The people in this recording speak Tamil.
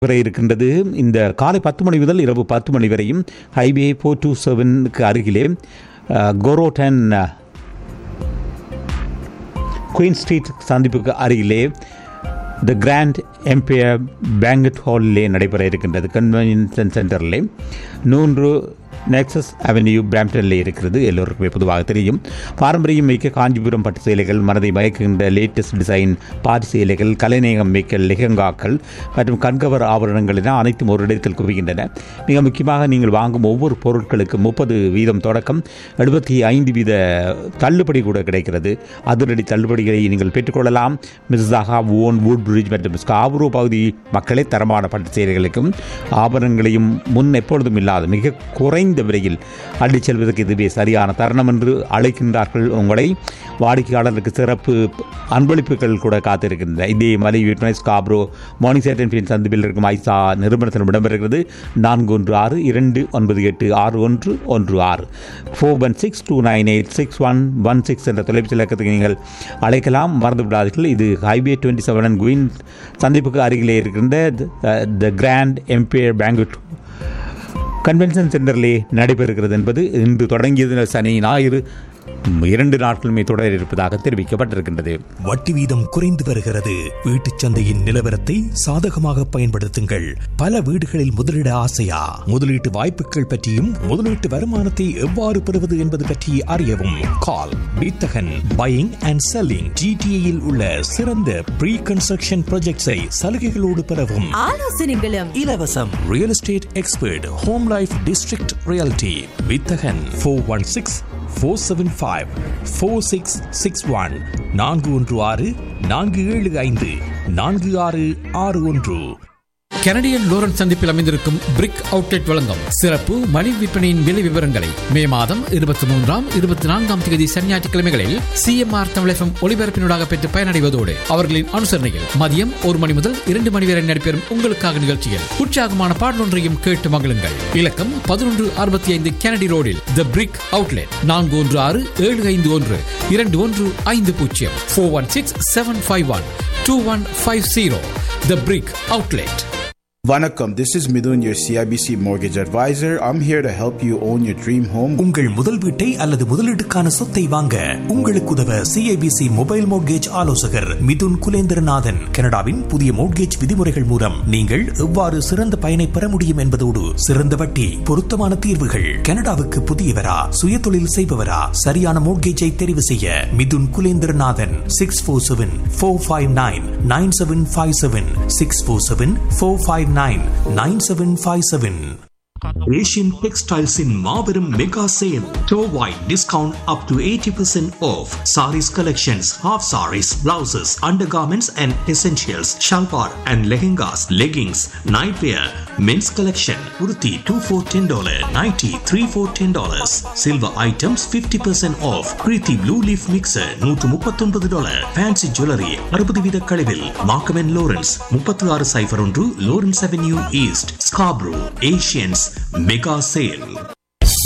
வரை இருக்கின்றது இந்த காலை பத்து மணி முதல் இரவு பத்து மணி வரையும் ஹைவே ஃபோர் டூ செவனுக்கு அருகிலே கோரோட்டன் குயின் ஸ்ட்ரீட் சந்திப்புக்கு அருகிலே த கிராண்ட் எம்பையர் பேங்கட் ஹாலிலே நடைபெற இருக்கின்றது கன்வென்ஷன் சென்டரிலே நூன்று நெக்ஸஸ் அவென்யூ பிராம்டனில் இருக்கிறது எல்லோருக்குமே பொதுவாக தெரியும் பாரம்பரியம் மிக்க காஞ்சிபுரம் பட்டு சேலைகள் மனதை மயக்குகின்ற லேட்டஸ்ட் டிசைன் பாரி சேலைகள் கலைநேகம் மிக்க லெஹங்காக்கள் மற்றும் கண்கவர் ஆபரணங்கள் என அனைத்தும் ஒரு இடத்தில் குவிகின்றன மிக முக்கியமாக நீங்கள் வாங்கும் ஒவ்வொரு பொருட்களுக்கு முப்பது வீதம் தொடக்கம் எழுபத்தி ஐந்து வீத தள்ளுபடி கூட கிடைக்கிறது அதிரடி தள்ளுபடிகளை நீங்கள் பெற்றுக்கொள்ளலாம் மிர்சாகா ஓன் வூட் பிரிட்ஜ் மற்றும் ஸ்காபுரோ பகுதி மக்களே தரமான பட்டு சேலைகளுக்கும் ஆபரணங்களையும் முன் எப்பொழுதும் இல்லாத மிக குறைந்த விலையில் அள்ளிச் செல்வதற்கு இதுவே சரியான தருணம் என்று அழைக்கின்றார்கள் உங்களை வாடிக்கையாளருக்கு சிறப்பு அன்பளிப்புகள் கூட காத்திருக்கின்றன இதே மலை விற்பனை ஸ்காப்ரோ மார்னிங் சேட்டன் பின் சந்திப்பில் இருக்கும் ஐசா நிறுவனத்திலும் இடம்பெறுகிறது நான்கு ஒன்று ஆறு இரண்டு ஒன்பது எட்டு ஆறு ஒன்று ஒன்று ஆறு four one six two nine eight six one one six என்ற தொலைபேசி இலக்கத்துக்கு நீங்கள் அழைக்கலாம் மறந்து விடாதீர்கள் இது highway twenty seven and Queen சந்திப்புக்கு அருகிலே இருக்கின்ற the grand empire banquet convention சென்டரிலே நடைபெறுகிறது என்பது இன்று தொடங்கியது சனி ஞாயிறு இரண்டு நாட்களுமே தொடர இருப்பதாக தெரிவிக்கப்பட்டிருக்கின்றது வட்டி வீதம் குறைந்து வருகிறது வீட்டுச் சந்தையின் நிலவரத்தை சாதகமாக பயன்படுத்துங்கள் பல வீடுகளில் முதலீட ஆசையா முதலீட்டு வாய்ப்புகள் பற்றியும் முதலீட்டு வருமானத்தை எவ்வாறு பெறுவது என்பது பற்றி அறியவும் கால் வித்தகன் பையிங் அண்ட் செல்லிங் ஜிடிஏயில் உள்ள சிறந்த ப்ரீ கன்ஸ்ட்ரக்ஷன் ப்ராஜெக்ட்ஸை சலுகைகளோடு பெறவும் ஆலோசனைகளும் இலவசம் real estate expert home life district reality வித்தகன் four one six four seven five four six six one நான்கு ஒன்று ஆறு நான்கு ஏழு ஐந்து நான்கு ஆறு ஆறு ஒன்று கனடியன் லோரன்ஸ் சந்திப்பில் அமைந்திருக்கும் பிரிக் அவுட்லெட் வழங்கும் சிறப்பு மணி விற்பனையின் விலை விவரங்களை மே மாதம் இருபத்தி மூன்றாம் இருபத்தி நான்காம் தேதி சனி ஞாயிற்றுக்கிழமைகளில் சிஎம்ஆர் தமிழகம் ஒளிபரப்பினூடாக பெற்று பயனடைவதோடு அவர்களின் அனுசரணையில் மதியம் ஒரு மணி முதல் இரண்டு மணி வரை நடைபெறும் உங்களுக்காக நிகழ்ச்சியில் உற்சாகமான பாடலொன்றையும் கேட்டு மகிழுங்கள் இலக்கம் பதினொன்று அறுபத்தி ஐந்து கெனடி ரோடில் த பிரிக் அவுட்லெட் நான்கு ஒன்று ஆறு ஏழு ஐந்து ஒன்று இரண்டு ஒன்று ஐந்து பூஜ்ஜியம் four one six seven five one two one five zero the brick outlet Vanakkam, this is Midun, your CIBC mortgage advisor. I'm here to help you own your dream home. உங்கள் முதல் வீட்டை அல்லது முதலீட்டுக்கான சொத்தை வாங்க உங்களுக்கு உதவ சிஐபிசி மொபைல் மோட்கேஜ் ஆலோசகர் மிதுன் குலேந்திரநாதன் கனடாவின் புதிய மோட்கேஜ் விதிமுறைகள் மூலம் நீங்கள் எவ்வாறு சிறந்த பயனை பெற முடியும் என்பதோடு சிறந்த வட்டி பொருத்தமான தீர்வுகள் கனடாவுக்கு புதியவரா சுயதொழில் செய்பவரா சரியான மோட்கேஜை தெரிவு செய்ய Mithun Kulendranathan six four seven four five nine nine seven five seven six four seven four five nine nine seven five seven Asian டெக்ஸ்டைல்ஸின் மாபெரும் மெகா சேல் டோ wide discount up to eighty percent off sarees collections half sarees blouses under garments and essentials salwar and lehengas leggings night wear men's collection உடுத்தி two four ten dollar nighty three four ten dollars silver items fifty percent of Preethi blue leaf mixer நூற்று முப்பத்தொன்பது டாலர் ஃபேன்சி ஜுவல்லரி அறுபது வீத கழிவில் மார்க்கமென் லோரன்ஸ் முப்பத்தி ஆறு சைஃபர் ஒன்று Lawrence avenue east Scarborough Asians mega sale